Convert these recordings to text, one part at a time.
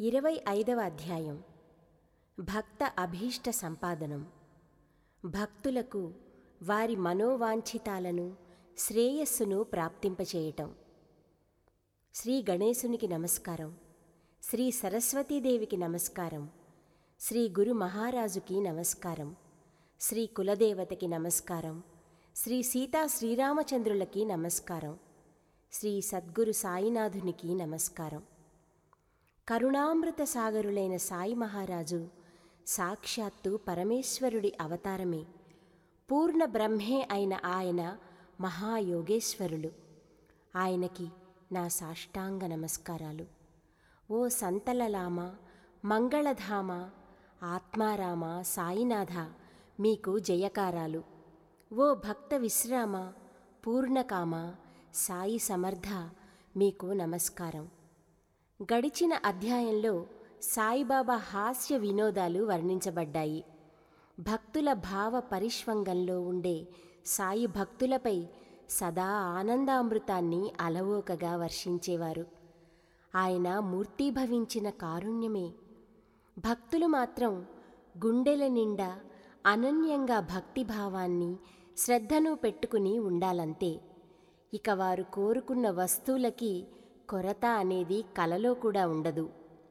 ఇరవై ఐదవ అధ్యాయం భక్త అభీష్ట సంపాదనం భక్తులకు వారి మనోవాంఛితాలను శ్రేయస్సును ప్రాప్తింపచేయటం శ్రీ గణేశునికి నమస్కారం శ్రీ సరస్వతీదేవికి నమస్కారం శ్రీ గురు మహారాజుకి నమస్కారం శ్రీ కులదేవతకి నమస్కారం శ్రీ సీతా శ్రీరామచంద్రులకి నమస్కారం శ్రీ సద్గురు సాయినాథునికి నమస్కారం కరుణామృత సాగరులైన సాయి మహారాజు సాక్షాత్తు పరమేశ్వరుడి అవతారమే పూర్ణ బ్రహ్మే అయిన ఆయన మహాయోగేశ్వరులు ఆయనకి నా సాష్టాంగ నమస్కారాలు ఓ సంతలలామ మంగళధామ ఆత్మారామ సాయినాథ మీకు జయకారాలు ఓ భక్త విశ్రామ పూర్ణకామ సాయి సమర్థ మీకు నమస్కారం గడిచిన అధ్యాయంలో సాయిబాబా హాస్య వినోదాలు వర్ణించబడ్డాయి భక్తుల భావ పరిష్వంగంలో ఉండే సాయి భక్తులపై సదా ఆనందామృతాన్ని అలవోకగా వర్షించేవారు ఆయన మూర్తీభవించిన కారుణ్యమే భక్తులు మాత్రం గుండెల నిండా అనన్యంగా భక్తిభావాన్ని శ్రద్ధను పెట్టుకుని ఉండాలంతే ఇక వారు కోరుకున్న వస్తువులకి కొరత అనేది కలలో కూడా ఉండదు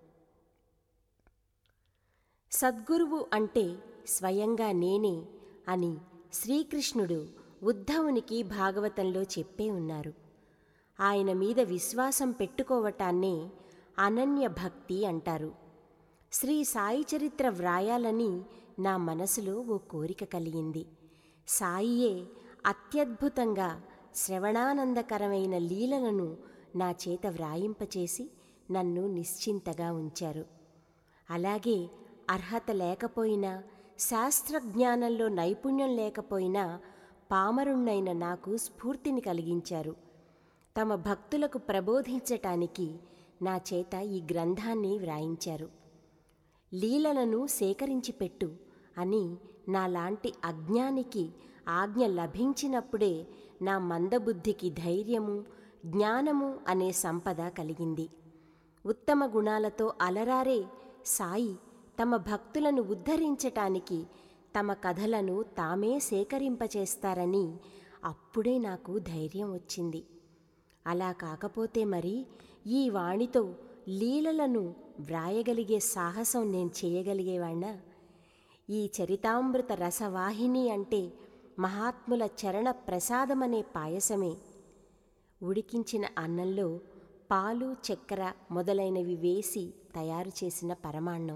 సద్గురువు అంటే స్వయంగా నేనే అని శ్రీకృష్ణుడు ఉద్ధవునికి భాగవతంలో చెప్పే ఉన్నారు ఆయన మీద విశ్వాసం పెట్టుకోవటాన్నే అనన్య భక్తి అంటారు శ్రీ సాయి చరిత్ర వ్రాయాలని నా మనసులో ఓ కోరిక కలిగింది సాయియే అత్యద్భుతంగా శ్రవణానందకరమైన లీలలను నా చేత వ్రాయింపచేసి నన్ను నిశ్చింతగా ఉంచారు అలాగే అర్హత లేకపోయినా శాస్త్రజ్ఞానంలో నైపుణ్యం లేకపోయినా పామరుణ్ణైన నాకు స్ఫూర్తిని కలిగించారు తమ భక్తులకు ప్రబోధించటానికి నా చేత ఈ గ్రంథాన్ని వ్రాయించారు లీలలను సేకరించి పెట్టు అని నాలాంటి అజ్ఞానికి ఆజ్ఞ లభించినప్పుడే నా మందబుద్ధికి ధైర్యము జ్ఞానము అనే సంపద కలిగింది ఉత్తమ గుణాలతో అలరారే సాయి తమ భక్తులను ఉద్ధరించటానికి తమ కథలను తామే సేకరింపచేస్తారని అప్పుడే నాకు ధైర్యం వచ్చింది అలా కాకపోతే మరి ఈ వాణితో లీలలను వ్రాయగలిగే సాహసం నేను చేయగలిగేవాణ్ణా ఈ చరితామృత రసవాహిని అంటే మహాత్ముల చరణ ప్రసాదమనే పాయసమే ఉడికించిన అన్నంలో పాలు చక్కెర మొదలైనవి వేసి తయారు చేసిన పరమాన్నం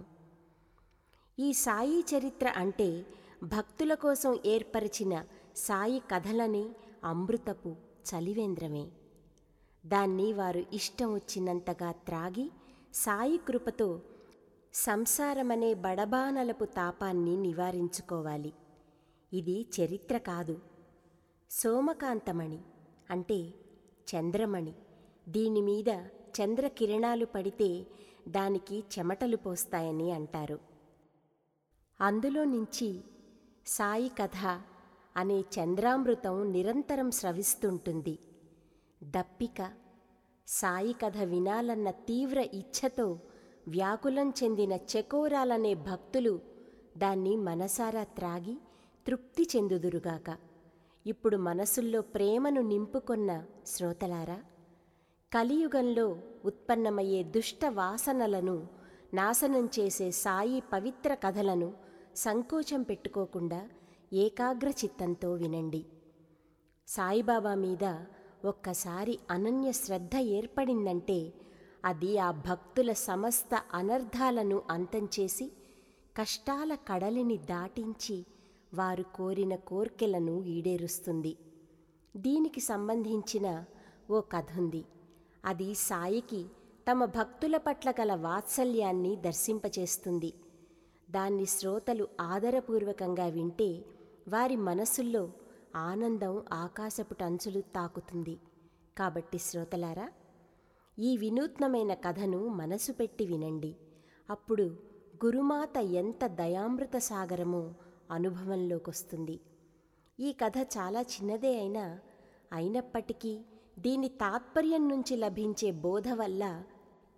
ఈ సాయి చరిత్ర అంటే భక్తుల కోసం ఏర్పరిచిన సాయి కథలనే అమృతపు చలివేంద్రమే దాన్ని వారు ఇష్టం వచ్చినంతగా త్రాగి సాయి కృపతో సంసారమనే బడబానలపు తాపాన్ని నివారించుకోవాలి ఇది చరిత్ర కాదు సోమకాంతమణి అంటే చంద్రమణి దీనిమీద చంద్రకిరణాలు పడితే దానికి చెమటలు పోస్తాయని అంటారు అందులో నుంచి సాయి కథ అనే చంద్రామృతం నిరంతరం స్రవిస్తుంటుంది దప్పిక సాయి కథ వినాలన్న తీవ్ర ఇచ్ఛతో వ్యాకులం చెందిన చెకోరాలనే భక్తులు దాన్ని మనసారా త్రాగి తృప్తి చెందుదురుగాక ఇప్పుడు మనసుల్లో ప్రేమను నింపుకొన్న శ్రోతలారా కలియుగంలో ఉత్పన్నమయ్యే దుష్ట వాసనలను నాశనం చేసే సాయి పవిత్ర కథలను సంకోచం పెట్టుకోకుండా ఏకాగ్ర చిత్తంతో వినండి సాయిబాబా మీద ఒక్కసారి అనన్య శ్రద్ధ ఏర్పడిందంటే అది ఆ భక్తుల సమస్త అనర్థాలను అంతం చేసి కష్టాల కడలిని దాటించి వారు కోరిన కోర్కెలను ఈడేరుస్తుంది దీనికి సంబంధించిన ఓ కథ ఉంది అది సాయికి తమ భక్తుల పట్ల గల వాత్సల్యాన్ని దర్శింపచేస్తుంది దాన్ని శ్రోతలు ఆదరపూర్వకంగా వింటే వారి మనసుల్లో ఆనందం ఆకాశపు టంచులు తాకుతుంది కాబట్టి శ్రోతలారా ఈ వినూత్నమైన కథను మనసు పెట్టి వినండి అప్పుడు గురుమాత ఎంత దయామృత సాగరమో అనుభవంలోకొస్తుంది ఈ కథ చాలా చిన్నదే అయినా అయినప్పటికీ దీని తాత్పర్యం నుంచి లభించే బోధ వల్ల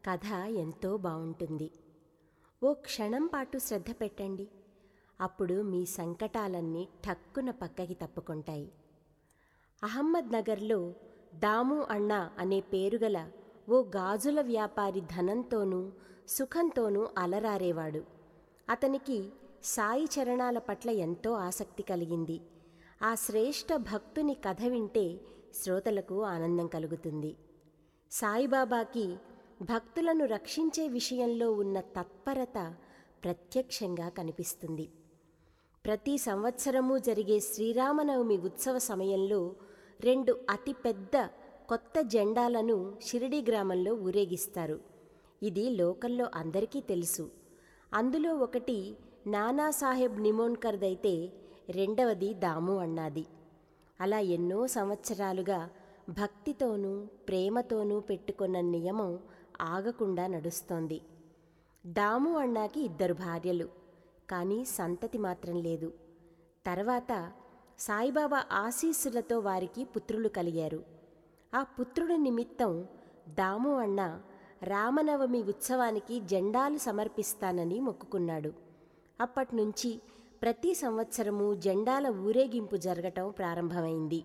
కథ ఎంతో బావుంటుంది ఓ క్షణం పాటు శ్రద్ధ పెట్టండి అప్పుడు మీ సంకటాలన్నీ ఠక్కున పక్కకి తప్పుకుంటాయి అహమ్మద్ నగర్లో దాము అన్న అనే పేరుగల ఓ గాజుల వ్యాపారి ధనంతోనూ సుఖంతోనూ అలరారేవాడు అతనికి సాయి చరణాల పట్ల ఎంతో ఆసక్తి కలిగింది ఆ శ్రేష్ఠ భక్తుని కథ వింటే శ్రోతలకు ఆనందం కలుగుతుంది సాయిబాబాకి భక్తులను రక్షించే విషయంలో ఉన్న తత్పరత ప్రత్యక్షంగా కనిపిస్తుంది ప్రతి సంవత్సరము జరిగే శ్రీరామనవమి ఉత్సవ సమయంలో రెండు అతిపెద్ద కొత్త జెండాలను షిరిడి గ్రామంలో ఊరేగిస్తారు ఇది లోకల్లో అందరికీ తెలుసు అందులో ఒకటి నానాసాహెబ్ నిమోన్కర్దైతే రెండవది దాము అన్నాది అలా ఎన్నో సంవత్సరాలుగా భక్తితోనూ ప్రేమతోనూ పెట్టుకున్న నియమం ఆగకుండా నడుస్తోంది దాము అన్నాకి ఇద్దరు భార్యలు కానీ సంతతి మాత్రం లేదు తర్వాత సాయిబాబా ఆశీస్సులతో వారికి పుత్రులు కలిగారు ఆ పుత్రుడి నిమిత్తం దాము అన్న రామనవమి ఉత్సవానికి జెండాలు సమర్పిస్తానని మొక్కుకున్నాడు అప్పట్నుంచి ప్రతి సంవత్సరము జెండాల ఊరేగింపు జరగటం ప్రారంభమైంది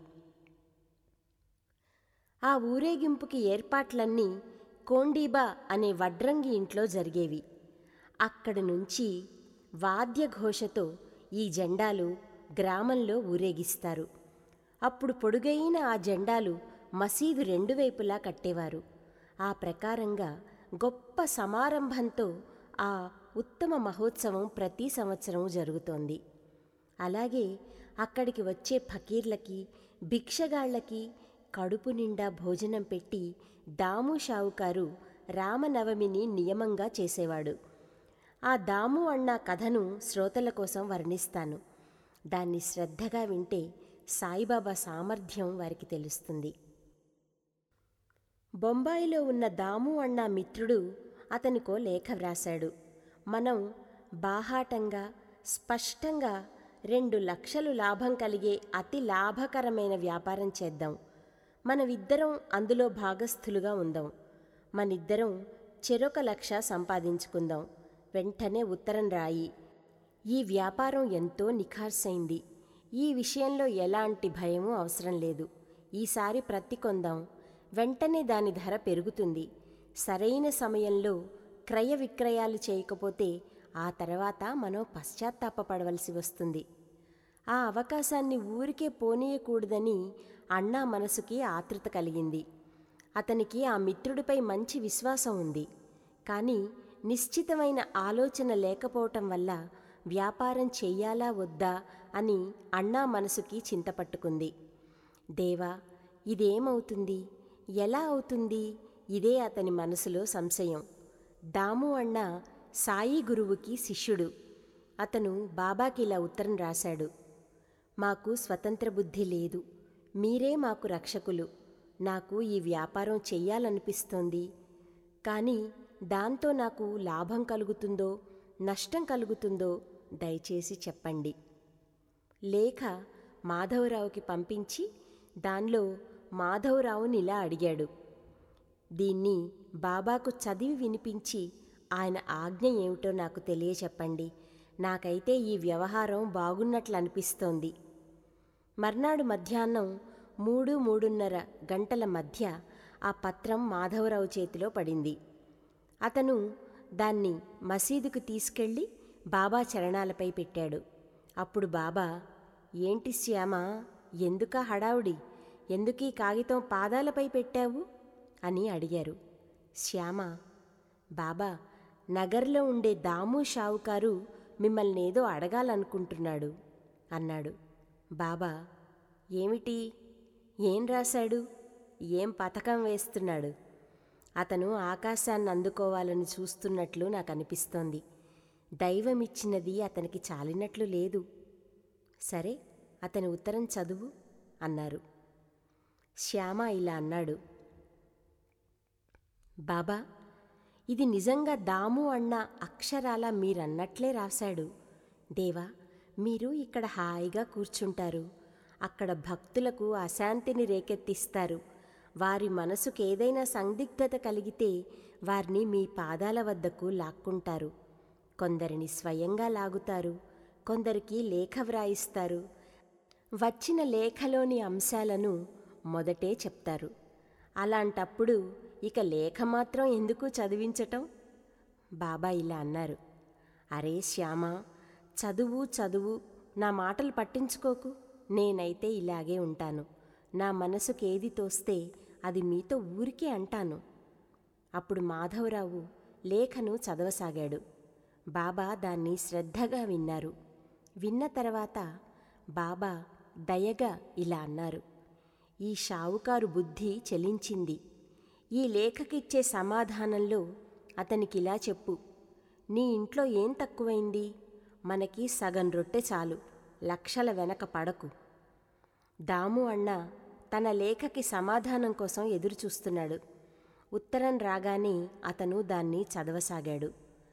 ఆ ఊరేగింపుకి ఏర్పాట్లన్నీ కోండీబా అనే వడ్రంగి ఇంట్లో జరిగేవి అక్కడి నుంచి వాద్యఘోషతో ఈ జెండాలు గ్రామంలో ఊరేగిస్తారు అప్పుడు పొడుగైన ఆ జెండాలు మసీదు రెండు వైపులా కట్టేవారు ఆ ప్రకారంగా గొప్ప సమారంభంతో ఆ ఉత్తమ మహోత్సవం ప్రతి సంవత్సరం జరుగుతోంది అలాగే అక్కడికి వచ్చే ఫకీర్లకి భిక్షగాళ్లకి కడుపు నిండా భోజనం పెట్టి దాము షావుకారు రామనవమిని నియమంగా చేసేవాడు ఆ దాము అన్న కథను శ్రోతల కోసం వర్ణిస్తాను దాన్ని శ్రద్ధగా వింటే సాయిబాబా సామర్థ్యం వారికి తెలుస్తుంది బొంబాయిలో ఉన్న దాము అన్న మిత్రుడు అతనికో లేఖ వ్రాశాడు మనం బాహాటంగా స్పష్టంగా రెండు లక్షలు లాభం కలిగే అతి లాభకరమైన వ్యాపారం చేద్దాం మనమిద్దరం అందులో భాగస్థులుగా ఉందాం మనిద్దరం చెరొక లక్ష సంపాదించుకుందాం వెంటనే ఉత్తరం రాయి ఈ వ్యాపారం ఎంతో నిఖార్సైంది ఈ విషయంలో ఎలాంటి భయమూ అవసరం లేదు ఈసారి ప్రత్తి కొందాం వెంటనే దాని ధర పెరుగుతుంది సరైన సమయంలో క్రయ విక్రయాలు చేయకపోతే ఆ తర్వాత మనం పశ్చాత్తాపపడవలసి వస్తుంది ఆ అవకాశాన్ని ఊరికే పోనీయకూడదని అన్నా మనసుకి ఆతృత కలిగింది అతనికి ఆ మిత్రుడిపై మంచి విశ్వాసం ఉంది కానీ నిశ్చితమైన ఆలోచన లేకపోవటం వల్ల వ్యాపారం చెయ్యాలా వద్దా అని అన్నా మనసుకి చింతపట్టుకుంది దేవా ఇదేమవుతుంది ఎలా అవుతుంది ఇదే అతని మనసులో సంశయం దాము అన్న సాయి గురువుకి శిష్యుడు అతను బాబాకి ఇలా ఉత్తరం రాశాడు మాకు స్వతంత్ర బుద్ధి లేదు మీరే మాకు రక్షకులు నాకు ఈ వ్యాపారం చెయ్యాలనిపిస్తోంది కానీ దాంతో నాకు లాభం కలుగుతుందో నష్టం కలుగుతుందో దయచేసి చెప్పండి లేఖ మాధవరావుకి పంపించి దానిలో మాధవరావుని ఇలా అడిగాడు దీన్ని బాబాకు చదివి వినిపించి ఆయన ఆజ్ఞ ఏమిటో నాకు తెలియచెప్పండి నాకైతే ఈ వ్యవహారం బాగున్నట్లు అనిపిస్తోంది మర్నాడు మధ్యాహ్నం మూడు మూడున్నర గంటల మధ్య ఆ పత్రం మాధవరావు చేతిలో పడింది అతను దాన్ని మసీదుకు తీసుకెళ్ళి బాబా చరణాలపై పెట్టాడు అప్పుడు బాబా ఏంటి శ్యామ ఎందుకా హడావుడి ఎందుకీ కాగితం పాదాలపై పెట్టావు అని అడిగారు శ్యామ బాబా నగర్లో ఉండే దాము షావుకారు మిమ్మల్ని ఏదో అడగాలనుకుంటున్నాడు అన్నాడు బాబా ఏమిటి ఏం రాశాడు ఏం పథకం వేస్తున్నాడు అతను ఆకాశాన్ని అందుకోవాలని చూస్తున్నట్లు నాకు అనిపిస్తోంది దైవమిచ్చినది అతనికి చాలినట్లు లేదు సరే అతని ఉత్తరం చదువు అన్నారు శ్యామ ఇలా అన్నాడు బాబా ఇది నిజంగా దాము అన్న అక్షరాల మీరన్నట్లే రాశాడు దేవా మీరు ఇక్కడ హాయిగా కూర్చుంటారు అక్కడ భక్తులకు అశాంతిని రేకెత్తిస్తారు వారి మనసుకు ఏదైనా సందిగ్ధత కలిగితే వారిని మీ పాదాల వద్దకు లాక్కుంటారు కొందరిని స్వయంగా లాగుతారు కొందరికి లేఖ వ్రాయిస్తారు వచ్చిన లేఖలోని అంశాలను మొదటే చెప్తారు అలాంటప్పుడు ఇక లేఖ మాత్రం ఎందుకు చదివించటం బాబా ఇలా అన్నారు అరే శ్యామ చదువు చదువు నా మాటలు పట్టించుకోకు నేనైతే ఇలాగే ఉంటాను నా మనసుకు ఏది తోస్తే అది మీతో ఊరికే అంటాను అప్పుడు మాధవరావు లేఖను చదవసాగాడు బాబా దాన్ని శ్రద్ధగా విన్నారు విన్న తర్వాత బాబా దయగా ఇలా అన్నారు ఈ షావుకారు బుద్ధి చెలించింది ఈ లేఖకిచ్చే సమాధానంలో అతనికిలా చెప్పు నీ ఇంట్లో ఏం తక్కువైంది మనకి సగం రొట్టె చాలు లక్షల వెనక పడకు దాము అన్న తన లేఖకి సమాధానం కోసం ఎదురుచూస్తున్నాడు ఉత్తరం రాగానే అతను దాన్ని చదవసాగాడు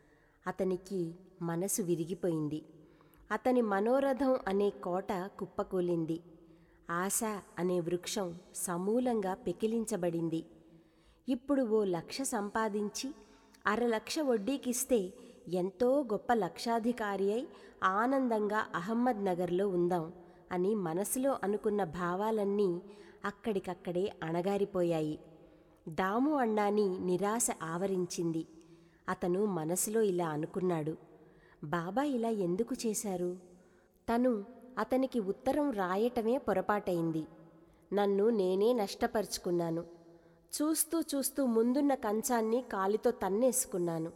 అతనికి మనసు విరిగిపోయింది అతని మనోరథం అనే కోట కుప్పకూలింది ఆశ అనే వృక్షం సమూలంగా పెకిలించబడింది ఇప్పుడు ఓ లక్ష సంపాదించి అరలక్ష వడ్డీకిస్తే ఎంతో గొప్ప లక్షాధికారి అయి ఆనందంగా అహమ్మద్ నగర్లో ఉందాం అని మనసులో అనుకున్న భావాలన్నీ అక్కడికక్కడే అణగారిపోయాయి దాము అన్నాని నిరాశ ఆవరించింది అతను మనసులో ఇలా అనుకున్నాడు బాబా ఇలా ఎందుకు చేశారు తను అతనికి ఉత్తరం రాయటమే పొరపాటైంది నన్ను నేనే నష్టపరుచుకున్నాను చూస్తూ చూస్తూ ముందున్న కంచాన్ని కాలితో తన్నేసుకున్నాను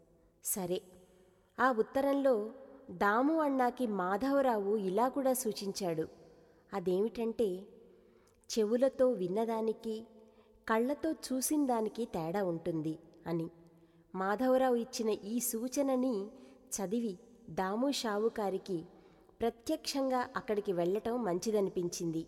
సరే ఆ ఉత్తరంలో దాము అన్నాకి మాధవరావు ఇలా కూడా సూచించాడు అదేమిటంటే చెవులతో విన్నదానికి కళ్ళతో చూసిన దానికి తేడా ఉంటుంది అని మాధవరావు ఇచ్చిన ఈ సూచనని చదివి దాము షావుకారికి ప్రత్యక్షంగా అక్కడికి వెళ్ళటం మంచిదనిపించింది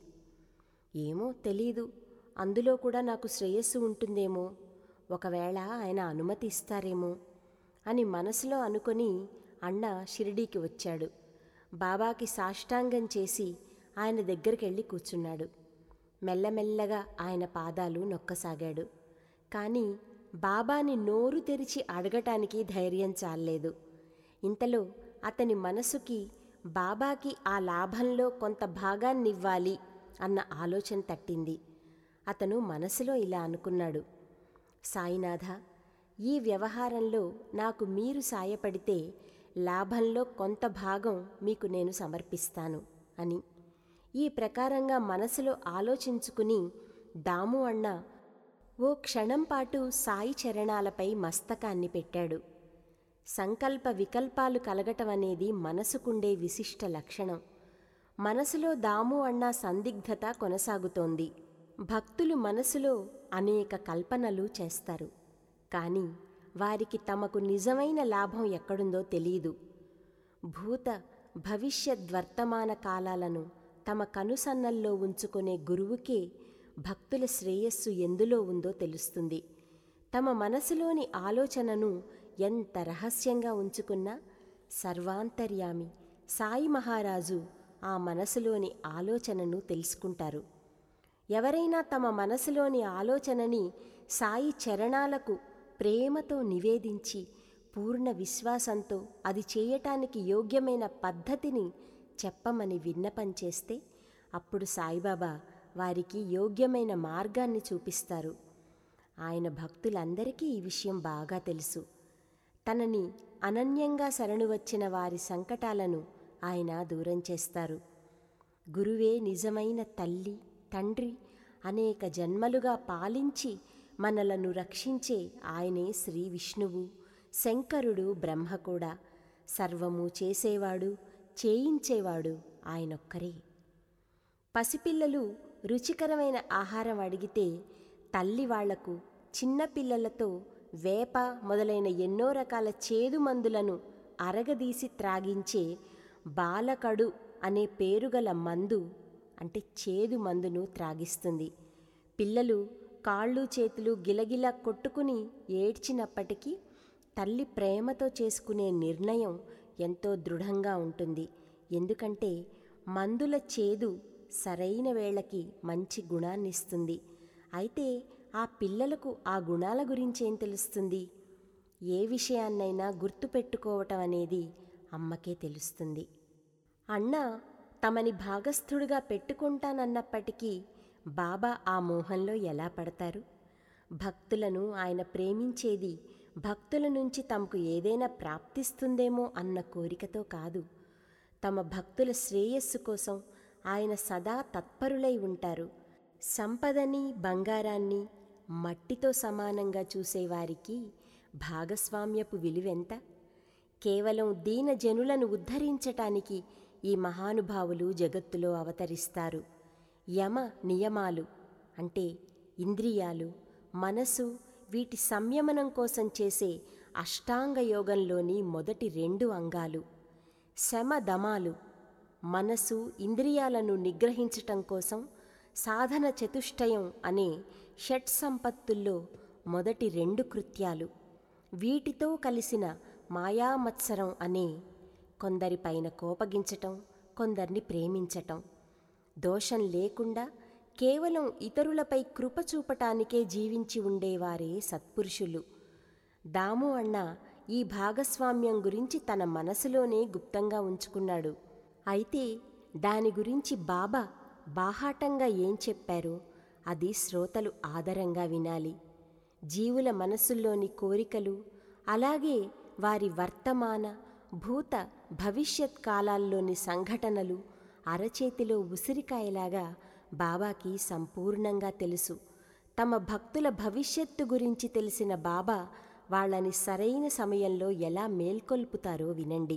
ఏమో తెలీదు అందులో కూడా నాకు శ్రేయస్సు ఉంటుందేమో ఒకవేళ ఆయన అనుమతి ఇస్తారేమో అని మనసులో అనుకొని అన్న షిరిడీకి వచ్చాడు బాబాకి సాష్టాంగం చేసి ఆయన దగ్గరికి వెళ్ళి కూర్చున్నాడు మెల్లమెల్లగా ఆయన పాదాలు నొక్కసాగాడు కానీ బాబాని నోరు తెరిచి అడగటానికి ధైర్యం చాలలేదు ఇంతలో అతని మనసుకి బాబాకి ఆ లాభంలో కొంత భాగాన్నివ్వాలి అన్న ఆలోచన తట్టింది అతను మనసులో ఇలా అనుకున్నాడు సాయినాథ ఈ వ్యవహారంలో నాకు మీరు సాయపడితే లాభంలో కొంత భాగం మీకు నేను సమర్పిస్తాను అని ఈ ప్రకారంగా మనసులో ఆలోచించుకుని దాము అన్న ఓ క్షణం పాటు సాయి చరణాలపై మస్తకాన్ని పెట్టాడు సంకల్ప వికల్పాలు కలగటం అనేది మనసుకుండే విశిష్ట లక్షణం మనసులో దాము అన్న సందిగ్ధత కొనసాగుతోంది భక్తులు మనసులో అనేక కల్పనలు చేస్తారు కానీ వారికి తమకు నిజమైన లాభం ఎక్కడుందో తెలియదు భూత భవిష్యద్వర్తమాన కాలాలను తమ కనుసన్నల్లో ఉంచుకునే గురువుకే భక్తుల శ్రేయస్సు ఎందులో ఉందో తెలుస్తుంది తమ మనసులోని ఆలోచనను ఎంత రహస్యంగా ఉంచుకున్నా సర్వాంతర్యామి సాయి మహారాజు ఆ మనసులోని ఆలోచనను తెలుసుకుంటారు ఎవరైనా తమ మనసులోని ఆలోచనని సాయి చరణాలకు ప్రేమతో నివేదించి పూర్ణ విశ్వాసంతో అది చేయటానికి యోగ్యమైన పద్ధతిని చెప్పమని విన్నపం చేస్తే అప్పుడు సాయిబాబా వారికి యోగ్యమైన మార్గాన్ని చూపిస్తారు ఆయన భక్తులందరికీ ఈ విషయం బాగా తెలుసు తనని అనన్యంగా శరణు వచ్చిన వారి సంకటాలను ఆయన దూరం చేస్తారు గురువే నిజమైన తల్లి తండ్రి అనేక జన్మలుగా పాలించి మనలను రక్షించే ఆయనే శ్రీ విష్ణువు శంకరుడు బ్రహ్మ కూడా సర్వము చేసేవాడు చేయించేవాడు ఆయనొక్కరే పసిపిల్లలు రుచికరమైన ఆహారం అడిగితే తల్లి వాళ్లకు చిన్నపిల్లలతో వేప మొదలైన ఎన్నో రకాల చేదు మందులను అరగదీసి త్రాగించే బాలకడు అనే పేరుగల మందు అంటే చేదు మందును త్రాగిస్తుంది పిల్లలు కాళ్ళు చేతులు గిలగిల కొట్టుకుని ఏడ్చినప్పటికీ తల్లి ప్రేమతో చేసుకునే నిర్ణయం ఎంతో దృఢంగా ఉంటుంది ఎందుకంటే మందుల చేదు సరైన వేళకి మంచి గుణాన్నిస్తుంది అయితే ఆ పిల్లలకు ఆ గుణాల గురించేం తెలుస్తుంది ఏ విషయాన్నైనా గుర్తుపెట్టుకోవటం అనేది అమ్మకే తెలుస్తుంది అన్న తమని భాగస్థుడిగా పెట్టుకుంటానన్నప్పటికీ బాబా ఆ మోహంలో ఎలా పడతారు భక్తులను ఆయన ప్రేమించేది భక్తుల నుంచి తమకు ఏదైనా ప్రాప్తిస్తుందేమో అన్న కోరికతో కాదు తమ భక్తుల శ్రేయస్సు కోసం ఆయన సదా తత్పరులై ఉంటారు సంపదని బంగారాన్ని మట్టితో సమానంగా చూసేవారికి భాగస్వామ్యపు విలువెంత కేవలం దీన జనులను ఉద్ధరించటానికి ఈ మహానుభావులు జగత్తులో అవతరిస్తారు యమ నియమాలు అంటే ఇంద్రియాలు మనసు వీటి సంయమనం కోసం చేసే అష్టాంగ యోగంలోని మొదటి రెండు అంగాలు శమ దమాలు మనసు ఇంద్రియాలను నిగ్రహించటం కోసం సాధన చతుష్టయం అనే షట్ సంపత్తుల్లో మొదటి రెండు కృత్యాలు వీటితో కలిసిన మాయామత్సరం అనే కొందరిపైన కోపగించటం కొందరిని ప్రేమించటం దోషం లేకుండా కేవలం ఇతరులపై కృప చూపటానికే జీవించి ఉండేవారే సత్పురుషులు దాము అన్న ఈ భాగస్వామ్యం గురించి తన మనసులోనే గుప్తంగా ఉంచుకున్నాడు అయితే దాని గురించి బాబా బాహాటంగా ఏం చెప్పారో అది శ్రోతలు ఆదరంగా వినాలి జీవుల మనసుల్లోని కోరికలు అలాగే వారి వర్తమాన భూత భవిష్యత్ కాలాల్లోని సంఘటనలు అరచేతిలో ఉసిరికాయలాగా బాబాకి సంపూర్ణంగా తెలుసు తమ భక్తుల భవిష్యత్తు గురించి తెలిసిన బాబా వాళ్ళని సరైన సమయంలో ఎలా మేల్కొల్పుతారో వినండి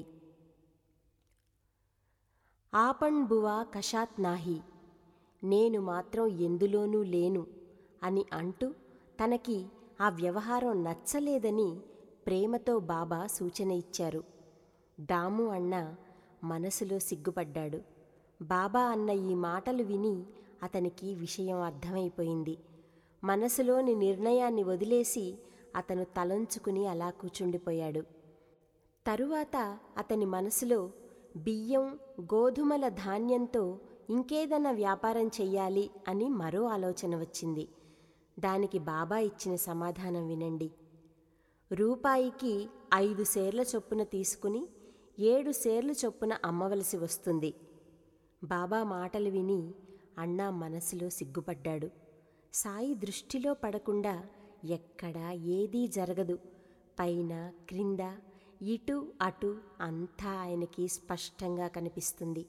ఆపణ్ బువా కషాత్ నాహి నేను మాత్రం ఎందులోనూ లేను అని అంటూ తనకి ఆ వ్యవహారం నచ్చలేదని ప్రేమతో బాబా సూచన ఇచ్చారు దాము అన్న మనసులో సిగ్గుపడ్డాడు బాబా అన్న ఈ మాటలు విని అతనికి విషయం అర్థమైపోయింది మనసులోని నిర్ణయాన్ని వదిలేసి అతను తలంచుకుని అలా కూచుండిపోయాడు తరువాత అతని మనసులో బియ్యం గోధుమల ధాన్యంతో ఇంకేదన్నా వ్యాపారం చెయ్యాలి అని మరో ఆలోచన వచ్చింది దానికి బాబా ఇచ్చిన సమాధానం వినండి రూపాయికి ఐదు సేర్ల చొప్పున తీసుకుని ఏడు సేర్లు చొప్పున అమ్మవలసి వస్తుంది బాబా మాటలు విని అన్నా మనసులో సిగ్గుపడ్డాడు సాయి దృష్టిలో పడకుండా ఎక్కడా ఏదీ జరగదు పైన క్రింద ఇటు అటు అంతా ఆయనకి స్పష్టంగా కనిపిస్తుంది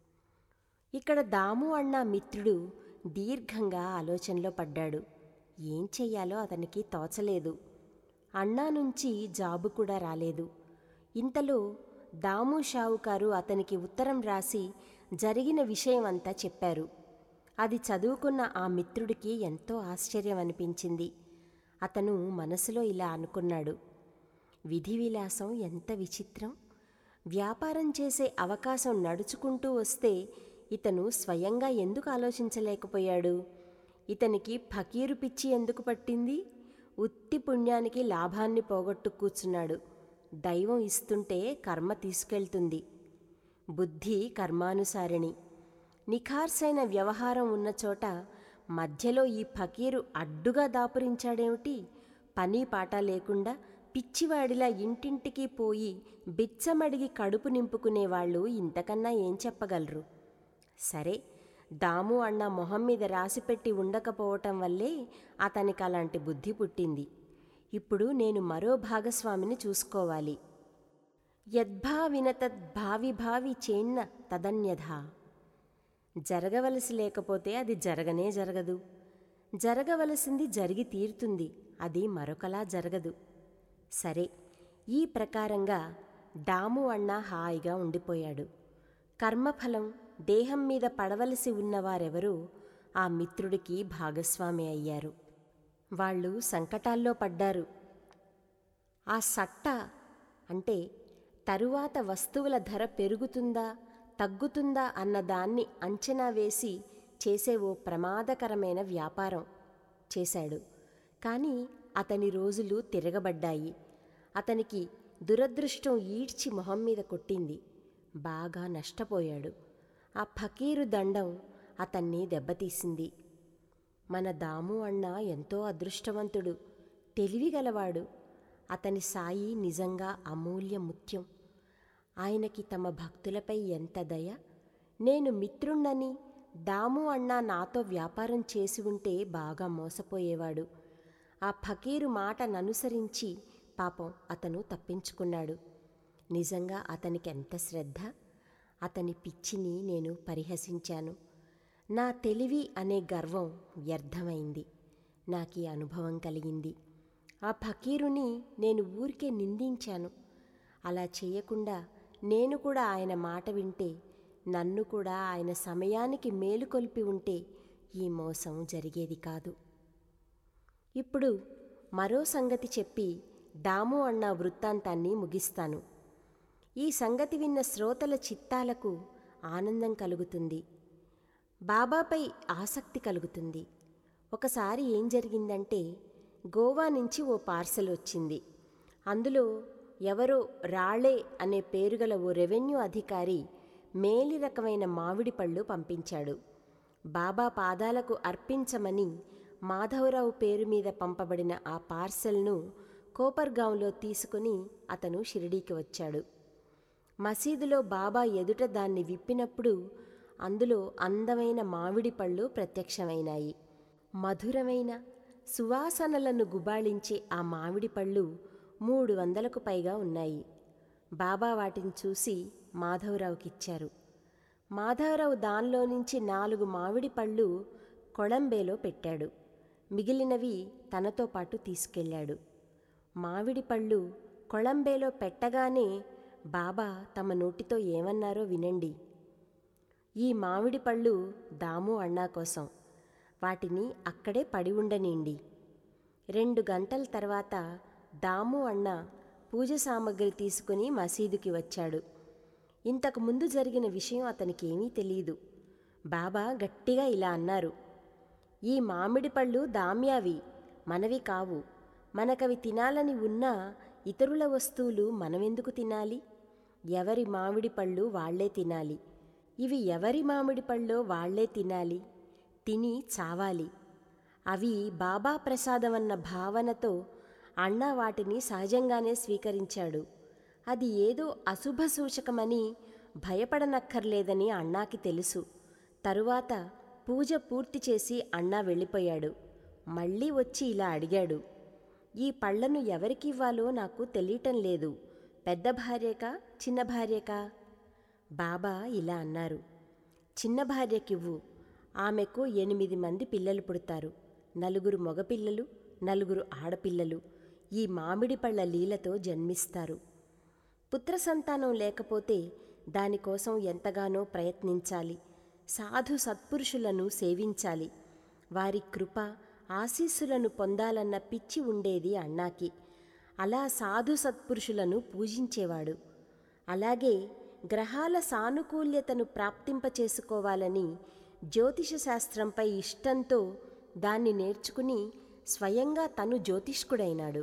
ఇక్కడ దాము అన్న మిత్రుడు దీర్ఘంగా ఆలోచనలో పడ్డాడు ఏం చెయ్యాలో అతనికి తోచలేదు అన్నా నుంచి జాబు కూడా రాలేదు ఇంతలో దాము షావుకారు అతనికి ఉత్తరం రాసి జరిగిన విషయం అంతా చెప్పారు అది చదువుకున్న ఆ మిత్రుడికి ఎంతో ఆశ్చర్యం అనిపించింది అతను మనసులో ఇలా అనుకున్నాడు విధి విలాసం ఎంత విచిత్రం వ్యాపారం చేసే అవకాశం నడుచుకుంటూ వస్తే ఇతను స్వయంగా ఎందుకు ఆలోచించలేకపోయాడు ఇతనికి ఫకీరు పిచ్చి ఎందుకు పట్టింది ఉత్తి పుణ్యానికి లాభాన్ని పోగొట్టు కూర్చున్నాడు దైవం ఇస్తుంటే కర్మ తీసుకెళ్తుంది బుద్ధి కర్మానుసారిణి నిఖార్సైన వ్యవహారం ఉన్న చోట మధ్యలో ఈ ఫకీరు అడ్డుగా దాపురించాడేమిటి పని పాట లేకుండా పిచ్చివాడిలా ఇంటింటికి పోయి బిచ్చమడిగి కడుపు నింపుకునేవాళ్ళు ఇంతకన్నా ఏం చెప్పగలరు సరే దాము అన్న మొహం మీద రాసిపెట్టి ఉండకపోవటం వల్లే అతనికి అలాంటి బుద్ధి పుట్టింది ఇప్పుడు నేను మరో భాగస్వామిని చూసుకోవాలి యద్భావిన తద్భావి భావి చేన్న తదన్యథా జరగవలసి లేకపోతే అది జరగనే జరగదు జరగవలసింది జరిగి తీరుతుంది అది మరొకలా జరగదు సరే ఈ ప్రకారంగా దాము అన్న హాయిగా ఉండిపోయాడు కర్మఫలం దేహం మీద పడవలసి ఉన్నవారెవరూ ఆ మిత్రుడికి భాగస్వామి అయ్యారు వాళ్ళు సంకటాల్లో పడ్డారు ఆ సట్ట అంటే తరువాత వస్తువుల ధర పెరుగుతుందా తగ్గుతుందా అన్న దాన్ని అంచనా వేసి చేసే ఓ ప్రమాదకరమైన వ్యాపారం చేశాడు కానీ అతని రోజులు తిరగబడ్డాయి అతనికి దురదృష్టం ఈడ్చి మొహం మీద కొట్టింది బాగా నష్టపోయాడు ఆ ఫకీరు దండం అతన్ని దెబ్బతీసింది మన దాము అన్న ఎంతో అదృష్టవంతుడు తెలివిగలవాడు అతని సాయి నిజంగా అమూల్య ముత్యం ఆయనకి తమ భక్తులపై ఎంత దయ నేను మిత్రుణ్ణని దాము అన్న నాతో వ్యాపారం చేసి ఉంటే బాగా మోసపోయేవాడు ఆ ఫకీరు మాటననుసరించి పాపం అతను తప్పించుకున్నాడు నిజంగా అతనికి ఎంత శ్రద్ధ అతని పిచ్చిని నేను పరిహసించాను నా తెలివి అనే గర్వం వ్యర్థమైంది నాకు ఈ అనుభవం కలిగింది ఆ ఫకీరుని నేను ఊరికే నిందించాను అలా చేయకుండా నేను కూడా ఆయన మాట వింటే నన్ను కూడా ఆయన సమయానికి మేలుకొల్పి ఉంటే ఈ మోసం జరిగేది కాదు ఇప్పుడు మరో సంగతి చెప్పి దాము అన్న వృత్తాంతాన్ని ముగిస్తాను ఈ సంగతి విన్న శ్రోతల చిత్తాలకు ఆనందం కలుగుతుంది బాబాపై ఆసక్తి కలుగుతుంది ఒకసారి ఏం జరిగిందంటే గోవా నుంచి ఓ పార్సల్ వచ్చింది అందులో ఎవరో రాళే అనే పేరుగల ఓ రెవెన్యూ అధికారి మేలి రకమైన మామిడి పళ్ళు పంపించాడు బాబా పాదాలకు అర్పించమని మాధవరావు పేరు మీద పంపబడిన ఆ పార్సెల్ను కోపర్గాంలో తీసుకుని అతను షిరిడీకి వచ్చాడు మసీదులో బాబా ఎదుట దాన్ని విప్పినప్పుడు అందులో అందమైన మామిడి పళ్ళు ప్రత్యక్షమైనాయి మధురమైన సువాసనలను గుబాళించే ఆ మామిడి పళ్ళు మూడు వందలకు పైగా ఉన్నాయి బాబా వాటిని చూసి మాధవరావుకిచ్చారు మాధవరావు దానిలో నుంచి నాలుగు మామిడి పళ్ళు కొళంబేలో పెట్టాడు మిగిలినవి తనతో పాటు తీసుకెళ్ళాడు మామిడి పళ్ళు కొళంబేలో పెట్టగానే బాబా తమ నోటితో ఏమన్నారో వినండి ఈ మామిడి పళ్ళు దాము అన్నా కోసం వాటిని అక్కడే పడి ఉండనిండి రెండు గంటల తర్వాత దాము అన్న పూజ సామగ్రి తీసుకుని మసీదుకి వచ్చాడు ఇంతకు ముందు జరిగిన విషయం అతనికి ఏమీ తెలియదు బాబా గట్టిగా ఇలా అన్నారు ఈ మామిడి పళ్ళు దామ్యావి మనవి కావు మనకవి తినాలని ఉన్నా ఇతరుల వస్తువులు మనమెందుకు తినాలి ఎవరి మామిడి పళ్ళు వాళ్లే తినాలి ఇవి ఎవరి మామిడి పళ్ళో వాళ్లే తినాలి తిని చావాలి అవి బాబా ప్రసాదమన్న భావనతో అన్న వాటిని సహజంగానే స్వీకరించాడు అది ఏదో అశుభ సూచకమని భయపడనక్కర్లేదని అన్నాకి తెలుసు తరువాత పూజ పూర్తి చేసి అన్నా వెళ్ళిపోయాడు మళ్ళీ వచ్చి ఇలా అడిగాడు ఈ పళ్లను ఎవరికివ్వాలో నాకు తెలియటం లేదు పెద్ద భార్యకా చిన్న భార్యకా బాబా ఇలా అన్నారు చిన్న భార్యకివ్వు ఆమెకు ఎనిమిది మంది పిల్లలు పుడతారు నలుగురు మగపిల్లలు నలుగురు ఆడపిల్లలు ఈ మామిడి పళ్ళ లీలతో జన్మిస్తారు పుత్ర సంతానం లేకపోతే దానికోసం ఎంతగానో ప్రయత్నించాలి సాధు సత్పురుషులను సేవించాలి వారి కృప ఆశీస్సులను పొందాలన్న పిచ్చి ఉండేది అన్నాకి అలా సాధు సత్పురుషులను పూజించేవాడు అలాగే గ్రహాల సానుకూల్యతను ప్రాప్తింపచేసుకోవాలని జ్యోతిష శాస్త్రంపై ఇష్టంతో దాన్ని నేర్చుకుని స్వయంగా తను జ్యోతిష్కుడైనాడు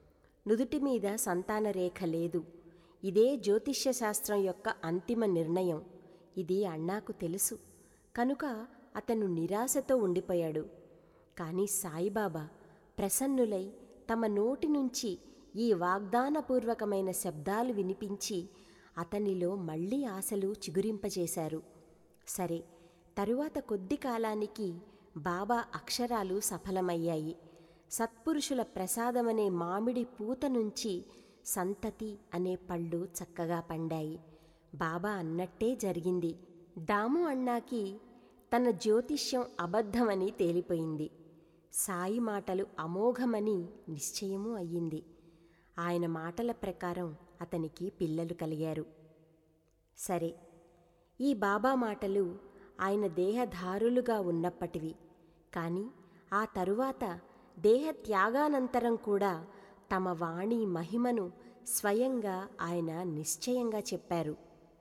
నుదుటి మీద సంతాన రేఖ లేదు ఇదే జ్యోతిష్య శాస్త్రం యొక్క అంతిమ నిర్ణయం ఇది అన్నాకు తెలుసు కనుక అతను నిరాశతో ఉండిపోయాడు కానీ సాయిబాబా ప్రసన్నులై తమ నోటి నుంచి ఈ వాగ్దానపూర్వకమైన శబ్దాలు వినిపించి అతనిలో మళ్ళీ ఆశలు చిగురింపజేశారు సరే తరువాత కొద్ది కాలానికి బాబా అక్షరాలు సఫలమయ్యాయి సత్పురుషుల ప్రసాదమనే మామిడి పూత నుంచి సంతతి అనే పళ్ళు చక్కగా పండాయి బాబా అన్నట్టే జరిగింది దాము అన్నాకి తన జ్యోతిష్యం అబద్ధమని తేలిపోయింది సాయి మాటలు అమోఘమని నిశ్చయమూ అయ్యింది ఆయన మాటల ప్రకారం అతనికి పిల్లలు కలిగారు సరే ఈ బాబా మాటలు ఆయన దేహధారులుగా ఉన్నప్పటివి కానీ ఆ తరువాత దేహ త్యాగానంతరం కూడా తమ వాణి మహిమను స్వయంగా ఆయన నిశ్చయంగా చెప్పారు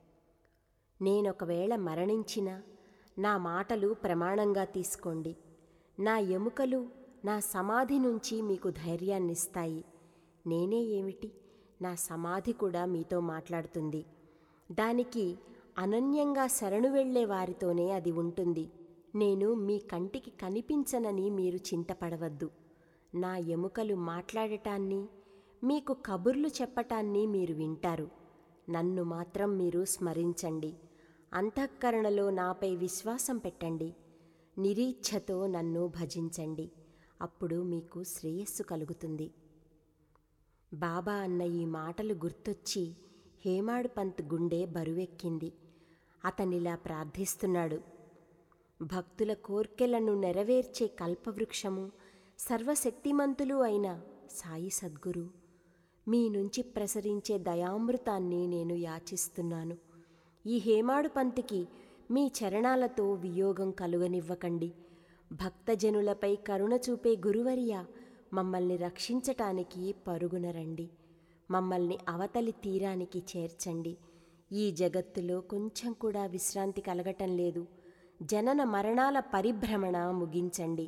నేనొకవేళ మరణించినా నా మాటలు ప్రమాణంగా తీసుకోండి నా ఎముకలు నా సమాధి నుంచి మీకు ధైర్యాన్నిస్తాయి నేనే ఏమిటి నా సమాధి కూడా మీతో మాట్లాడుతుంది దానికి అనన్యంగా శరణు వెళ్లే వారితోనే అది ఉంటుంది నేను మీ కంటికి కనిపించనని మీరు చింతపడవద్దు నా ఎముకలు మాట్లాడటాన్ని మీకు కబుర్లు చెప్పటాన్ని మీరు వింటారు నన్ను మాత్రం మీరు స్మరించండి అంతఃకరణలో నాపై విశ్వాసం పెట్టండి నిరీచ్ఛతో నన్ను భజించండి అప్పుడు మీకు శ్రేయస్సు కలుగుతుంది బాబా అన్న ఈ మాటలు గుర్తొచ్చి హేమాడు పంత్ గుండె బరువెక్కింది అతనిలా ప్రార్థిస్తున్నాడు భక్తుల కోర్కెలను నెరవేర్చే కల్పవృక్షము సర్వశక్తిమంతులు అయిన సాయి సద్గురు మీ నుంచి ప్రసరించే దయామృతాన్ని నేను యాచిస్తున్నాను ఈ హేమాడు పంతికి మీ చరణాలతో వియోగం కలుగనివ్వకండి భక్తజనులపై కరుణ చూపే గురువర్య మమ్మల్ని రక్షించటానికి పరుగున రండి మమ్మల్ని అవతలి తీరానికి చేర్చండి ఈ జగత్తులో కొంచెం కూడా విశ్రాంతి కలగటం లేదు జనన మరణాల పరిభ్రమణ ముగించండి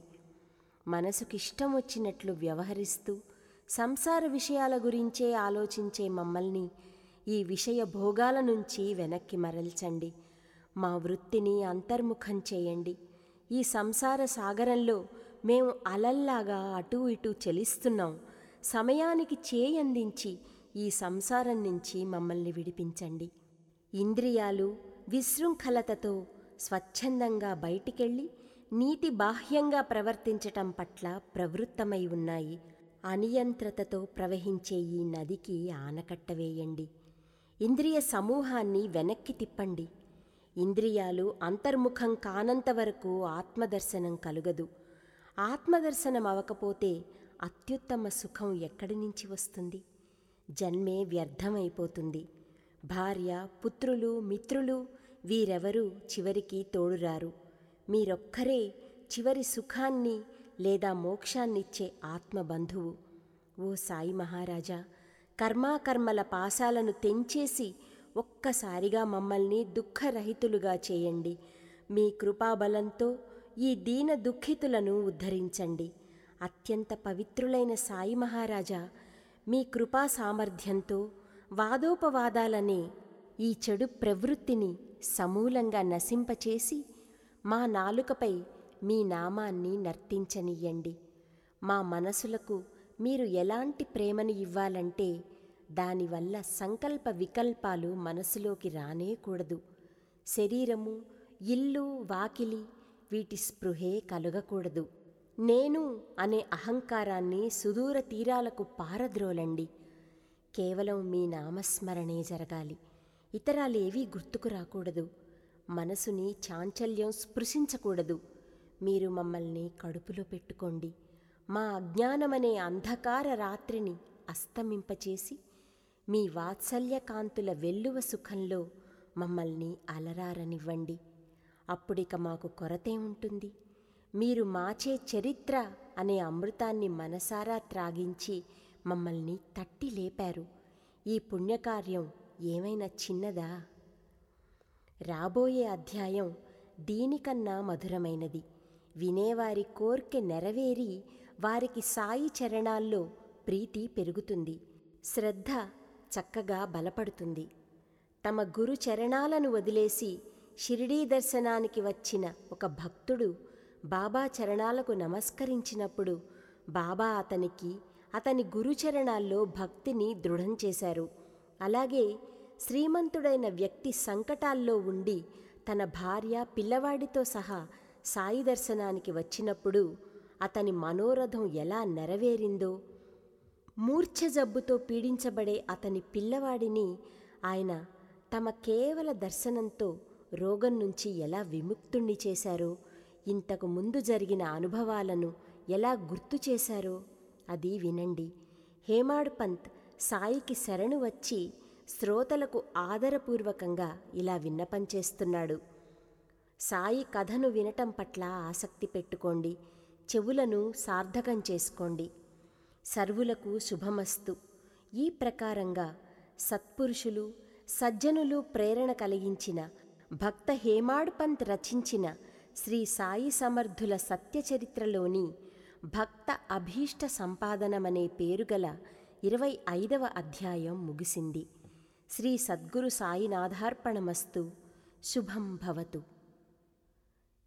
మనసుకిష్టం వచ్చినట్లు వ్యవహరిస్తూ సంసార విషయాల గురించే ఆలోచించే మమ్మల్ని ఈ విషయ భోగాల నుంచి వెనక్కి మరల్చండి మా వృత్తిని అంతర్ముఖం చేయండి ఈ సంసార సాగరంలో మేము అలల్లాగా అటూ ఇటూ చెలిస్తున్నాం సమయానికి చేయందించి ఈ సంసారం నుంచి మమ్మల్ని విడిపించండి ఇంద్రియాలు విశృంఖలతతో స్వచ్ఛందంగా బయటికెళ్ళి నీతి బాహ్యంగా ప్రవర్తించటం పట్ల ప్రవృత్తమై ఉన్నాయి అనియంత్రతతో ప్రవహించే ఈ నదికి ఆనకట్ట వేయండి ఇంద్రియ సమూహాన్ని వెనక్కి తిప్పండి ఇంద్రియాలు అంతర్ముఖం కానంత వరకు ఆత్మదర్శనం కలుగదు ఆత్మదర్శనం అవకపోతే అత్యుత్తమ సుఖం ఎక్కడి నుంచి వస్తుంది జన్మే వ్యర్థమైపోతుంది భార్య పుత్రులు మిత్రులు వీరెవరూ చివరికి తోడురారు మీరొక్కరే చివరి సుఖాన్ని లేదా మోక్షాన్నిచ్చే ఆత్మబంధువు ఓ సాయి మహారాజా కర్మాకర్మల పాశాలను తెంచేసి ఒక్కసారిగా మమ్మల్ని దుఃఖరహితులుగా చేయండి మీ కృపాబలంతో ఈ దీన దుఃఖితులను ఉద్ధరించండి అత్యంత పవిత్రులైన సాయి మహారాజా మీ కృపా సామర్థ్యంతో వాదోపవాదాలనే ఈ చెడు ప్రవృత్తిని సమూలంగా నశింపచేసి మా నాలుకపై మీ నామాన్ని నర్తించనియ్యండి మా మనసులకు మీరు ఎలాంటి ప్రేమని ఇవ్వాలంటే దానివల్ల సంకల్ప వికల్పాలు మనసులోకి రానేకూడదు శరీరము ఇల్లు వాకిలి వీటి స్పృహే కలుగకూడదు నేను అనే అహంకారాన్ని సుదూర తీరాలకు పారద్రోలండి కేవలం మీ నామస్మరణే జరగాలి ఇతరాలేవీ గుర్తుకు రాకూడదు మనసుని చాంచల్యం స్పృశించకూడదు మీరు మమ్మల్ని కడుపులో పెట్టుకోండి మా అజ్ఞానమనే అంధకార రాత్రిని అస్తమింపచేసి మీ వాత్సల్యకాంతుల వెల్లువ సుఖంలో మమ్మల్ని అలరారనివ్వండి అప్పుడిక మాకు కొరతే ఉంటుంది మీరు మాచే చరిత్ర అనే అమృతాన్ని మనసారా త్రాగించి మమ్మల్ని తట్టి లేపారు ఈ పుణ్యకార్యం ఏమైనా చిన్నదా రాబోయే అధ్యాయం దీనికన్నా మధురమైనది వినేవారి కోర్కె నెరవేరి వారికి సాయి చరణాల్లో ప్రీతి పెరుగుతుంది శ్రద్ధ చక్కగా బలపడుతుంది తమ గురు చరణాలను వదిలేసి షిరిడీ దర్శనానికి వచ్చిన ఒక భక్తుడు బాబా చరణాలకు నమస్కరించినప్పుడు బాబా అతనికి అతని గురుచరణాల్లో భక్తిని దృఢం చేశారు అలాగే శ్రీమంతుడైన వ్యక్తి సంకటాల్లో ఉండి తన భార్య పిల్లవాడితో సహా సాయి దర్శనానికి వచ్చినప్పుడు అతని మనోరథం ఎలా నెరవేరిందో మూర్ఛ జబ్బుతో పీడించబడే అతని పిల్లవాడిని ఆయన తమ కేవల దర్శనంతో రోగం నుంచి ఎలా విముక్తుణ్ణి చేశారో ఇంతకు ముందు జరిగిన అనుభవాలను ఎలా గుర్తు చేశారో అది వినండి హేమాడ్ పంత్ సాయికి శరణు వచ్చి శ్రోతలకు ఆదరపూర్వకంగా ఇలా విన్నపం చేస్తున్నాడు సాయి కథను వినటం పట్ల ఆసక్తి పెట్టుకోండి చెవులను సార్థకం చేసుకోండి సర్వులకు శుభమస్తు ఈ ప్రకారంగా సత్పురుషులు సజ్జనులు ప్రేరణ కలిగించిన భక్త హేమాడ్ పంత్ రచించిన శ్రీ సాయి సమర్థుల సత్యచరిత్రలోని భక్త అభీష్ట సంపాదనమనే పేరుగల ఇరవై ఐదవ అధ్యాయం ముగిసింది శ్రీ సద్గురు సాయినాథార్పణమస్తు శుభం భవతు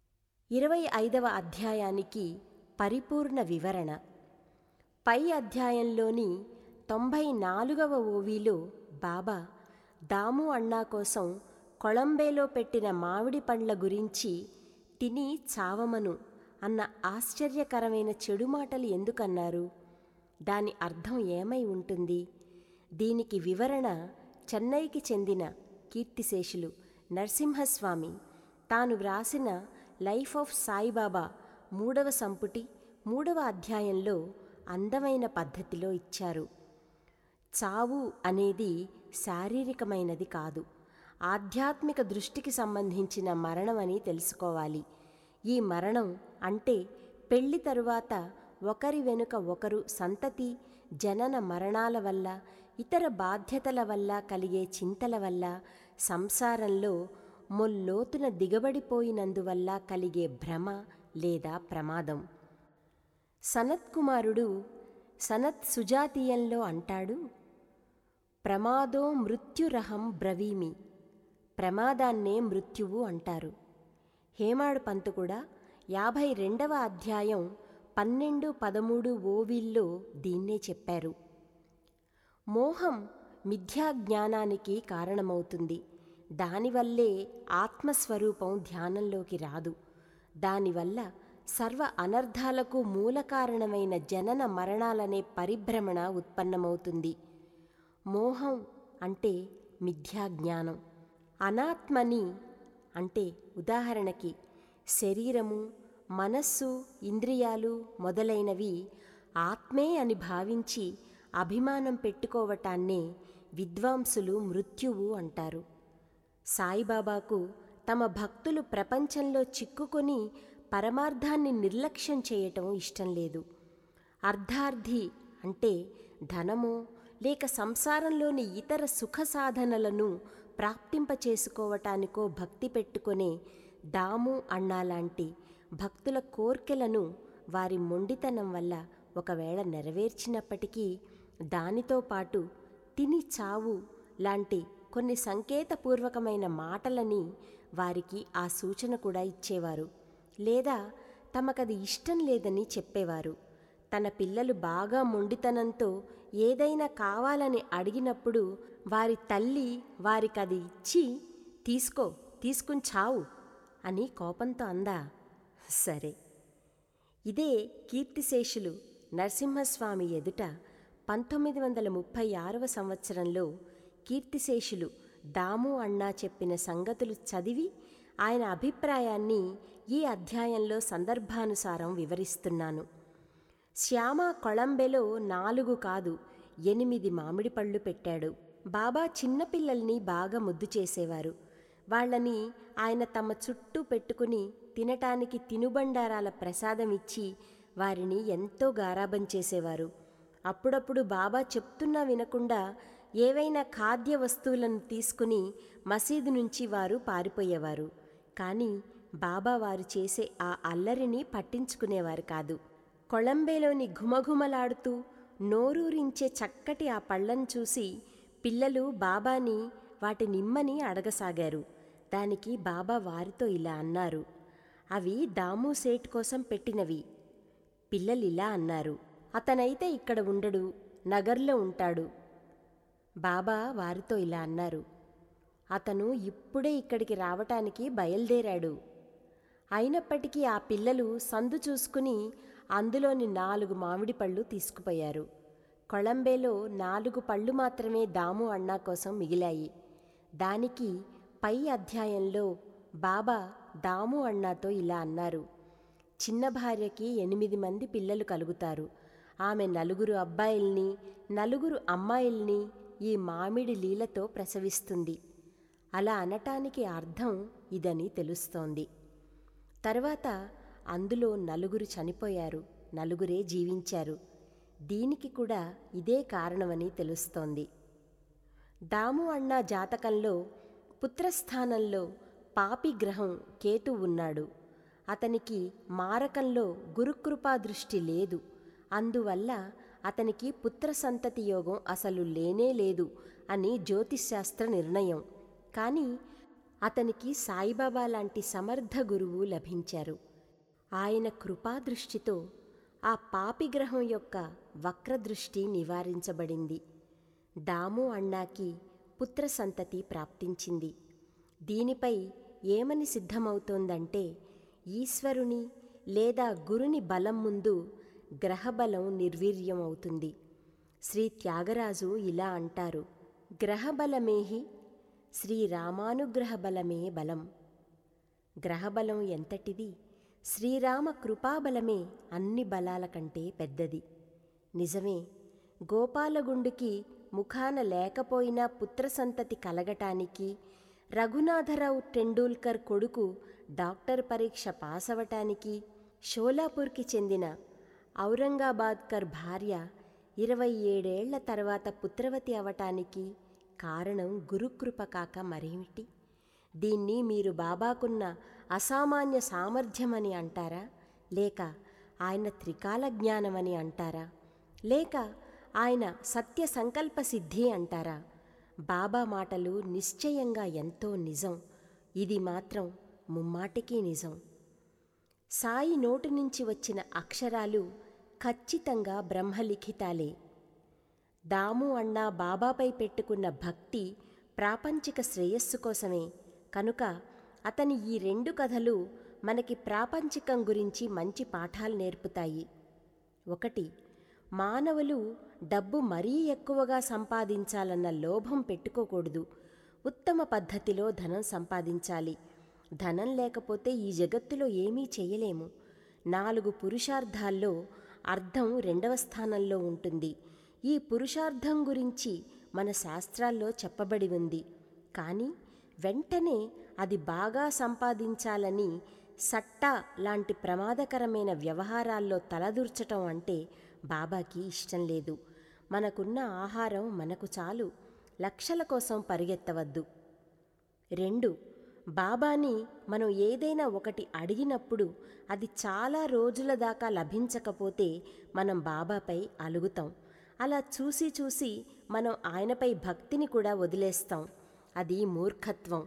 ఇరవై ఐదవ అధ్యాయానికి పరిపూర్ణ వివరణ పై అధ్యాయంలోని తొంభై నాలుగవ ఓవీలో బాబా దాము అన్నా కోసం కొళంబేలో పెట్టిన మామిడి పండ్ల గురించి తిని చావమను అన్న ఆశ్చర్యకరమైన చెడు మాటలు ఎందుకన్నారు దాని అర్థం ఏమై ఉంటుంది దీనికి వివరణ చెన్నైకి చెందిన కీర్తిశేషులు నరసింహస్వామి తాను వ్రాసిన లైఫ్ ఆఫ్ సాయిబాబా మూడవ సంపుటి మూడవ అధ్యాయంలో అందమైన పద్ధతిలో ఇచ్చారు చావు అనేది శారీరకమైనది కాదు ఆధ్యాత్మిక దృష్టికి సంబంధించిన మరణమని తెలుసుకోవాలి ఈ మరణం అంటే పెళ్లి తరువాత ఒకరి వెనుక ఒకరు సంతతి జనన మరణాల వల్ల ఇతర బాధ్యతల వల్ల కలిగే చింతల వల్ల సంసారంలో మొల్లోతున దిగబడిపోయినందువల్ల కలిగే భ్రమ లేదా ప్రమాదం సనత్ కుమారుడు సనత్ సుజాతీయంలో అంటాడు ప్రమాదో మృత్యురహం బ్రవీమి ప్రమాదాన్నే మృత్యువు అంటారు హేమాడు పంతు కూడా యాభై రెండవ అధ్యాయం పన్నెండు పదమూడు ఓవిల్లో దీన్నే చెప్పారు మోహం మిథ్యా జ్ఞానానికి కారణమవుతుంది దానివల్లే ఆత్మస్వరూపం ధ్యానంలోకి రాదు దానివల్ల సర్వ అనర్థాలకు మూల కారణమైన జనన మరణాలనే పరిభ్రమణ ఉత్పన్నమవుతుంది మోహం అంటే మిథ్యాజ్ఞానం అనాత్మని అంటే ఉదాహరణకి శరీరము మనస్సు ఇంద్రియాలు మొదలైనవి ఆత్మే అని భావించి అభిమానం పెట్టుకోవటాన్నే విద్వాంసులు మృత్యువు అంటారు సాయిబాబాకు తమ భక్తులు ప్రపంచంలో చిక్కుకొని పరమార్థాన్ని నిర్లక్ష్యం చేయటం ఇష్టం లేదు అర్ధార్థి అంటే ధనమో లేక సంసారంలోని ఇతర సుఖ సాధనలను ప్రాప్తింపచేసుకోవటానికో భక్తి పెట్టుకునే దాము అన్నాలాంటి భక్తుల కోర్కెలను వారి మొండితనం వల్ల ఒకవేళ నెరవేర్చినప్పటికీ దానితో పాటు తిని చావు లాంటి కొన్ని సంకేతపూర్వకమైన మాటలని వారికి ఆ సూచన కూడా ఇచ్చేవారు లేదా తమకది ఇష్టం లేదని చెప్పేవారు తన పిల్లలు బాగా మొండితనంతో ఏదైనా కావాలని అడిగినప్పుడు వారి తల్లి వారికది ఇచ్చి తీసుకో తీసుకుని చావు అని కోపంతో అందా సరే ఇదే కీర్తిశేషులు నరసింహస్వామి ఎదుట పంతొమ్మిది వందల ముప్పై ఆరవ సంవత్సరంలో కీర్తిశేషులు దాము అన్నా చెప్పిన సంగతులు చదివి ఆయన అభిప్రాయాన్ని ఈ అధ్యాయంలో సందర్భానుసారం వివరిస్తున్నాను శ్యామ కొళంబెలో నాలుగు కాదు ఎనిమిది మామిడి పళ్ళు పెట్టాడు బాబా చిన్నపిల్లల్ని బాగా ముద్దు చేసేవారు వాళ్ళని ఆయన తమ చుట్టూ పెట్టుకుని తినటానికి తినుబండారాల ప్రసాదం ఇచ్చి వారిని ఎంతో గారాబం చేసేవారు అప్పుడప్పుడు బాబా చెప్తున్నా వినకుండా ఏవైనా ఖాద్య వస్తువులను తీసుకుని మసీదు నుంచి వారు పారిపోయేవారు కానీ బాబా వారు చేసే ఆ అల్లరిని పట్టించుకునేవారు కాదు కొళంబేలోని ఘుమఘుమలాడుతూ నోరూరించే చక్కటి ఆ పళ్ళను చూసి పిల్లలు బాబాని వాటి నిమ్మని అడగసాగారు దానికి బాబా వారితో ఇలా అన్నారు అవి దాము సేట్ కోసం పెట్టినవి పిల్లలిలా అన్నారు అతనైతే ఇక్కడ ఉండడు నగర్లో ఉంటాడు బాబా వారితో ఇలా అన్నారు అతను ఇప్పుడే ఇక్కడికి రావటానికి బయలుదేరాడు అయినప్పటికీ ఆ పిల్లలు సందు చూసుకుని అందులోని నాలుగు మామిడి పళ్ళు తీసుకుపోయారు కొళంబేలో నాలుగు పళ్ళు మాత్రమే దాము అన్నా కోసం మిగిలాయి దానికి పై అధ్యాయంలో బాబా దాము అన్నాతో ఇలా అన్నారు చిన్న భార్యకి ఎనిమిది మంది పిల్లలు కలుగుతారు ఆమె నలుగురు అబ్బాయిల్ని నలుగురు అమ్మాయిల్ని ఈ మామిడి లీలతో ప్రసవిస్తుంది అలా అనటానికి అర్థం ఇదని తెలుస్తోంది తర్వాత అందులో నలుగురు చనిపోయారు నలుగురే జీవించారు దీనికి కూడా ఇదే కారణమని తెలుస్తోంది దాము అన్న జాతకంలో పుత్రస్థానంలో పాపి గ్రహం కేతు ఉన్నాడు అతనికి మారకంలో గురుకృపా దృష్టి లేదు అందువల్ల అతనికి పుత్ర సంతతి యోగం అసలు లేనే లేదు అని జ్యోతిశాస్త్ర నిర్ణయం కానీ అతనికి సాయిబాబా లాంటి సమర్థ గురువు లభించారు ఆయన కృపాదృష్టితో ఆ పాపిగ్రహం యొక్క వక్రదృష్టి నివారించబడింది దాము అన్నాకి పుత్ర సంతతి ప్రాప్తించింది దీనిపై ఏమని సిద్ధమవుతోందంటే ఈశ్వరుని లేదా గురుని బలం ముందు గ్రహబలం నిర్వీర్యమవుతుంది శ్రీ త్యాగరాజు ఇలా అంటారు గ్రహబలమేహి శ్రీరామానుగ్రహ బలమే బలం గ్రహబలం ఎంతటిది శ్రీరామ కృపాబలమే అన్ని బలాల కంటే పెద్దది నిజమే గోపాలగుండుకి ముఖాన లేకపోయినా పుత్ర సంతతి కలగటానికి రఘునాథరావు టెండూల్కర్ కొడుకు డాక్టర్ పరీక్ష పాస్ అవటానికి షోలాపూర్కి చెందిన ఔరంగాబాద్కర్ భార్య ఇరవై ఏడేళ్ల తర్వాత పుత్రవతి అవటానికి కారణం గురుకృప కాక మరేమిటి దీన్ని మీరు బాబాకున్న అసామాన్య సామర్థ్యమని అంటారా లేక ఆయన త్రికాల జ్ఞానమని అంటారా లేక ఆయన సత్య సంకల్ప సిద్ధి అంటారా బాబా మాటలు నిశ్చయంగా ఎంతో నిజం ఇది మాత్రం ముమ్మాటికి నిజం సాయి నోటి నుంచి వచ్చిన అక్షరాలు ఖచ్చితంగా బ్రహ్మలిఖితాలే దాము అన్న బాబాపై పెట్టుకున్న భక్తి ప్రాపంచిక శ్రేయస్సు కోసమే కనుక అతని ఈ రెండు కథలు మనకి ప్రాపంచికం గురించి మంచి పాఠాలు నేర్పుతాయి ఒకటి మానవులు డబ్బు మరీ ఎక్కువగా సంపాదించాలన్న లోభం పెట్టుకోకూడదు ఉత్తమ పద్ధతిలో ధనం సంపాదించాలి ధనం లేకపోతే ఈ జగత్తులో ఏమీ చేయలేము నాలుగు పురుషార్థాల్లో అర్థం రెండవ స్థానంలో ఉంటుంది ఈ పురుషార్థం గురించి మన శాస్త్రాల్లో చెప్పబడి ఉంది కానీ వెంటనే అది బాగా సంపాదించాలని సట్టా లాంటి ప్రమాదకరమైన వ్యవహారాల్లో తలదూర్చటం అంటే బాబాకి ఇష్టం లేదు మనకున్న ఆహారం మనకు చాలు లక్షల కోసం పరిగెత్తవద్దు రెండు బాబాని మనం ఏదైనా ఒకటి అడిగినప్పుడు అది చాలా రోజుల దాకా లభించకపోతే మనం బాబాపై అలుగుతాం అలా చూసి చూసి మనం ఆయనపై భక్తిని కూడా వదిలేస్తాం అది మూర్ఖత్వం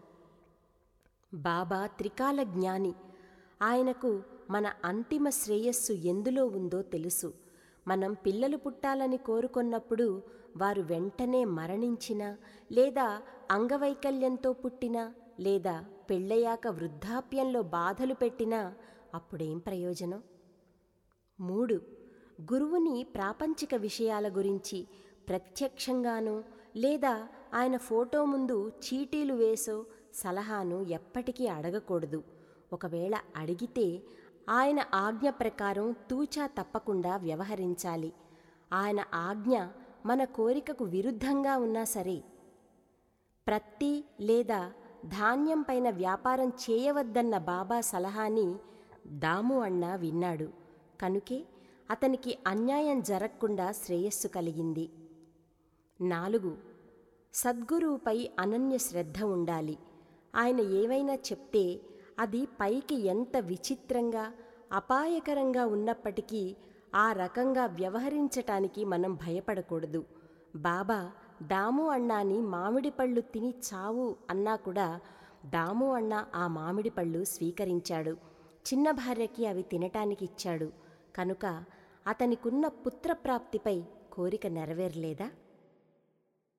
బాబా త్రికాల జ్ఞాని ఆయనకు మన అంతిమ శ్రేయస్సు ఎందులో ఉందో తెలుసు మనం పిల్లలు పుట్టాలని కోరుకున్నప్పుడు వారు వెంటనే మరణించినా లేదా అంగవైకల్యంతో పుట్టినా లేదా పెళ్ళయ్యాక వృద్ధాప్యంలో బాధలు పెట్టినా అప్పుడేం ప్రయోజనం మూడు గురువుని ప్రాపంచిక విషయాల గురించి ప్రత్యక్షంగానో లేదా ఆయన ఫోటో ముందు చీటీలు వేసో సలహాను ఎప్పటికీ అడగకూడదు ఒకవేళ అడిగితే ఆయన ఆజ్ఞ ప్రకారం తూచా తప్పకుండా వ్యవహరించాలి ఆయన ఆజ్ఞ మన కోరికకు విరుద్ధంగా ఉన్నా సరే ప్రత్తి లేదా ధాన్యం పైన వ్యాపారం చేయవద్దన్న బాబా సలహాని దాము అన్న విన్నాడు కనుకే అతనికి అన్యాయం జరగకుండా శ్రేయస్సు కలిగింది నాలుగు సద్గురువుపై అనన్య శ్రద్ధ ఉండాలి ఆయన ఏవైనా చెప్తే అది పైకి ఎంత విచిత్రంగా అపాయకరంగా ఉన్నప్పటికీ ఆ రకంగా వ్యవహరించటానికి మనం భయపడకూడదు బాబా దాము అన్నాని మామిడి పళ్ళు తిని చావు అన్నా కూడా దాము అన్న ఆ మామిడి పళ్ళు స్వీకరించాడు చిన్న భార్యకి అవి తినటానికి ఇచ్చాడు కనుక అతనికున్న పుత్రప్రాప్తిపై కోరిక నెరవేరలేదా